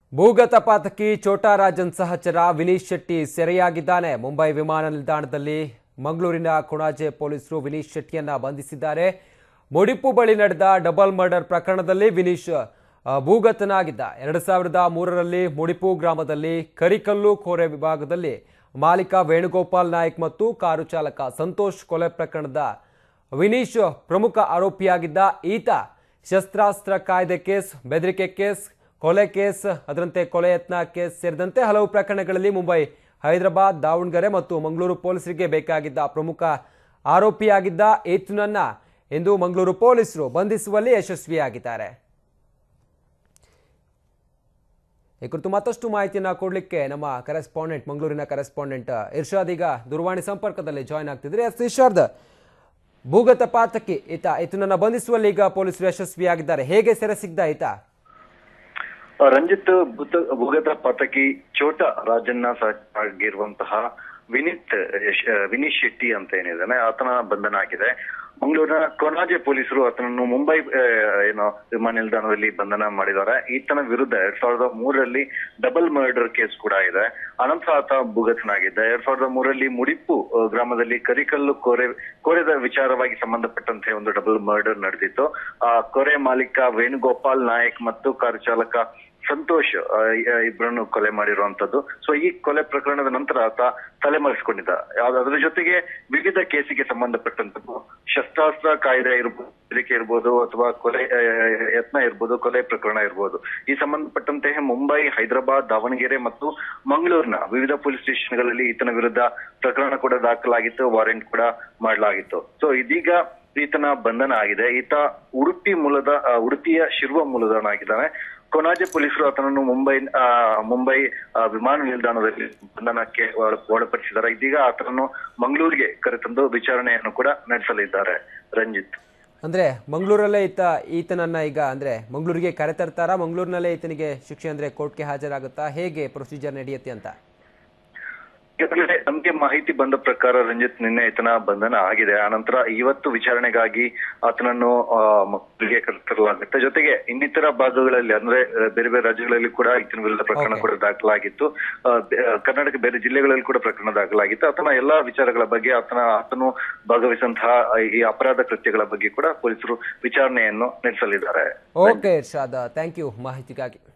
ಭೂಗತ ಪಾತಕಿ ಚೋಟಾರಾಜನ್ ಸಹಚರ ವಿನೀಶ್ ಶೆಟ್ಟಿ ಸೆರೆಯಾಗಿದ್ದಾನೆ ಮುಂಬೈ ವಿಮಾನ ನಿಲ್ದಾಣದಲ್ಲಿ ಮಂಗಳೂರಿನ ಕೊಣಾಜೆ ಪೊಲೀಸರು ವಿನೀಶ್ ಶೆಟ್ಟಿಯನ್ನ ಬಂಧಿಸಿದ್ದಾರೆ ಮುಡಿಪು ಬಳಿ ನಡೆದ ಡಬಲ್ ಮರ್ಡರ್ ಪ್ರಕರಣದಲ್ಲಿ ವಿನೀಶ್ ಆ, ಭೂಗತನಾಗಿದ್ದ ಎರಡು ಸಾವಿರದ ಮೂರರಲ್ಲಿ ಮುಡಿಪು ಗ್ರಾಮದಲ್ಲಿ ಕರಿಕಲ್ಲು ಕೋರೆ ವಿಭಾಗದಲ್ಲಿ ಮಾಲೀಕ ವೇಣುಗೋಪಾಲ್ ನಾಯ್ಕ್ ಮತ್ತು ಕಾರು ಚಾಲಕ ಸಂತೋಷ್ ಕೊಲೆ ಪ್ರಕರಣದ ವಿನೀಶ್ ಪ್ರಮುಖ ಆರೋಪಿಯಾಗಿದ್ದ ಈತ ಶಸ್ತ್ರಾಸ್ತ್ರ ಕಾಯ್ದೆ ಕೇಸ್ ಬೆದರಿಕೆ ಕೇಸ್ ಕೊಲೆ ಕೇಸ್ ಅದರಂತೆ ಕೊಲೆ ಯತ್ನ ಕೇಸ್ ಸೇರಿದಂತೆ ಹಲವು ಪ್ರಕರಣಗಳಲ್ಲಿ ಮುಂಬೈ ಹೈದರಾಬಾದ್ ದಾವಣಗೆರೆ ಮತ್ತು ಮಂಗಳೂರು ಪೊಲೀಸರಿಗೆ ಬೇಕಾಗಿದ್ದ ಪ್ರಮುಖ ಆರೋಪಿಯಾಗಿದ್ದ ಈತನನ್ನ ಇಂದು ಮಂಗಳೂರು ಪೊಲೀಸರು ಬಂಧಿಸುವಲ್ಲಿ ಯಶಸ್ವಿಯಾಗಿದ್ದಾರೆ ಈ ಕುರಿತು ಮತ್ತಷ್ಟು ಮಾಹಿತಿಯನ್ನ ಕೊಡಲಿಕ್ಕೆ ನಮ್ಮ ಕರೆಸ್ಪಾಂಡೆಂಟ್ ಮಂಗಳೂರಿನ ಕರೆಸ್ಪಾಂಡೆಂಟ್ ಇರ್ಷಾದ್ ಈಗ ದೂರವಾಣಿ ಸಂಪರ್ಕದಲ್ಲಿ ಜಾಯ್ನ್ ಆಗ್ತಿದ್ರೆ ಎಸ್ ಇರ್ಷಾದ್ ಭೂಗತ ಪಾತಕಿ ಈತ ಈತನನ್ನ ಬಂಧಿಸುವಲ್ಲಿ ಈಗ ಪೊಲೀಸರು ಯಶಸ್ವಿಯಾಗಿದ್ದಾರೆ ಹೇಗೆ ಸೆರೆ ಸಿಗ್ದ ಈತ ರಂಜಿತ್ ಭೂತ ಭೂಗತ ಪತಕಿ ಚೋಟ ರಾಜನ್ನ ಆಗಿರುವಂತಹ ವಿನೀತ್ ಯಶ್- ವಿನೀಶ್ ಶೆಟ್ಟಿ ಅಂತ ಏನಿದ್ದಾನೆ ಆತನ ಬಂಧನ ಆಗಿದೆ ಮಂಗಳೂರಿನ ಕೊನಾಜೆ ಪೊಲೀಸರು ಆತನನ್ನು ಮುಂಬೈ ಆ, ಏನು ವಿಮಾನ ನಿಲ್ದಾಣದಲ್ಲಿ ಬಂಧನ ಮಾಡಿದ್ದಾರೆ ಈತನ ವಿರುದ್ಧ ಎರಡ್ ಸಾವಿರದ ಮೂರರಲ್ಲಿ ಡಬಲ್ ಮರ್ಡರ್ ಕೇಸ್ ಕೂಡ ಇದೆ ಅನಂತರ ಆತ ಭೂಗತನಾಗಿದ್ದ ಎರಡ್ ಸಾವಿರದ ಮೂರರಲ್ಲಿ ಮುಡಿಪು ಆ, ಗ್ರಾಮದಲ್ಲಿ ಕರಿಕಲ್ಲು ಕೋರೆ ಕೋರೆದ ವಿಚಾರವಾಗಿ ಸಂಬಂಧಪಟ್ಟಂತೆ ಒಂದು ಡಬಲ್ ಮರ್ಡರ್ ನಡೆದಿತ್ತು ಆ ಕೊರೆ ಮಾಲೀಕ ವೇಣುಗೋಪಾಲ್ ನಾಯಕ್ ಮತ್ತು ಕಾರು ಚಾಲಕ ಸಂತೋಷ್ ಆ, ಇ- ಇಬ್ಬರನ್ನು ಕೊಲೆ ಮಾಡಿರುವಂತದ್ದು ಸೊ ಈ ಕೊಲೆ ಪ್ರಕರಣದ ನಂತರ ಆತ ತಲೆಮರೆಸಿಕೊಂಡಿದ್ದ ಯಾವ್ದು- ಅದರ ಜೊತೆಗೆ ವಿವಿಧ ಕೇಸಿಗೆ ಸಂಬಂಧಪಟ್ಟಂತದ್ದು ಶಸ್ತ್ರಾಸ್ತ್ರ ಕಾಯ್ದೆ ಇರ್ಬೋದು ಬೆದರಿಕೆ ಇರ್ಬೋದು ಅಥವಾ ಕೊಲೆ ಆ, ಯತ್ನ ಇರ್ಬೋದು ಕೊಲೆ ಪ್ರಕರಣ ಇರ್ಬೋದು ಈ ಸಂಬಂಧಪಟ್ಟಂತೆ ಮುಂಬೈ ಹೈದರಾಬಾದ್ ದಾವಣಗೆರೆ ಮತ್ತು ಮಂಗಳೂರಿನ ವಿವಿಧ ಪೊಲೀಸ್ ಸ್ಟೇಷನ್ಗಳಲ್ಲಿ ಈತನ ವಿರುದ್ಧ ಪ್ರಕರಣ ಕೂಡ ದಾಖಲಾಗಿತ್ತು ವಾರೆಂಟ್ ಕೂಡ ಮಾಡಲಾಗಿತ್ತು ಸೊ ಇದೀಗ ಈತನ ಬಂಧನ ಆಗಿದೆ ಈತ ಉಡುಪಿ ಮೂಲದ ಆ, ಉಡುಪಿಯ ಶಿರ್ವ ಮೂಲದವನಾಗಿದ್ದಾನೆ ಕೊನಾಜೆ ಪೊಲೀಸರು ಆತನನ್ನು ಮುಂಬೈ ಆ, ಮುಂಬೈ ಆ, ವಿಮಾನ ನಿಲ್ದಾಣದಲ್ಲಿ ಬಂಧನಕ್ಕೆ ಒಳ- ಒಳಪಡಿಸಿದ್ದಾರೆ ಇದೀಗ ಆತನನ್ನು ಮಂಗಳೂರಿಗೆ ಕರೆತಂದು ವಿಚಾರಣೆಯನ್ನು ಕೂಡ ನಡೆಸಲಿದ್ದಾರೆ ರಂಜಿತ್ ಅಂದ್ರೆ ಮಂಗಳೂರಲ್ಲೇ ಈತ ಈತನನ್ನ ಈಗ ಅಂದ್ರೆ ಮಂಗಳೂರಿಗೆ ಕರೆತರ್ತಾರ ಮಂಗಳೂರಿನಲ್ಲೇ ಈತನಿಗೆ ಶಿಕ್ಷೆ ಅಂದ್ರೆ ಕೋರ್ಟ್ಗೆ ಹಾಜರಾಗುತ್ತಾ ಹೇಗೆ ಪ್ರೊಸೀಜರ್ ನಡೆಯುತ್ತೆ ಅಂತ ಈಗಾಗಲೇ ನಮ್ಗೆ ಮಾಹಿತಿ ಬಂದ ಪ್ರಕಾರ ರಂಜಿತ್ ನಿನ್ನೆ ಈತನ ಬಂಧನ ಆಗಿದೆ ಆನಂತರ ಇವತ್ತು ವಿಚಾರಣೆಗಾಗಿ ಆತನನ್ನು ಆ, ಮಂಗಳೂರಿಗೆ ಕರೆತರಲಾಗುತ್ತೆ ಜೊತೆಗೆ ಇನ್ನಿತರ ಭಾಗಗಳಲ್ಲಿ ಅಂದ್ರೆ ಆ, ಬೇರೆ ಬೇರೆ ರಾಜ್ಯಗಳಲ್ಲಿ ಕೂಡ ಈತನ ವಿರುದ್ಧ ಪ್ರಕರಣ Okay. ಕೂಡ ದಾಖಲಾಗಿತ್ತು ಆ, ಬೆ- ಆ, ಕರ್ನಾಟಕ ಬೇರೆ ಜಿಲ್ಲೆಗಳಲ್ಲಿ ಕೂಡ ಪ್ರಕರಣ ದಾಖಲಾಗಿತ್ತು ಆತನ ಎಲ್ಲಾ ವಿಚಾರಗಳ ಬಗ್ಗೆ ಆತನ ಆತನು ಭಾಗವಹಿಸಂತಹ ಈ ಅಪರಾಧ ಕೃತ್ಯಗಳ ಬಗ್ಗೆ ಕೂಡ ಪೊಲೀಸರು ವಿಚಾರಣೆಯನ್ನು ನಡೆಸಲಿದ್ದಾರೆ ಓಕೆ ಇರ್ಷಾದ್ ಥ್ಯಾಂಕ್ ಯು ಮಾಹಿತಿಗಾಗಿ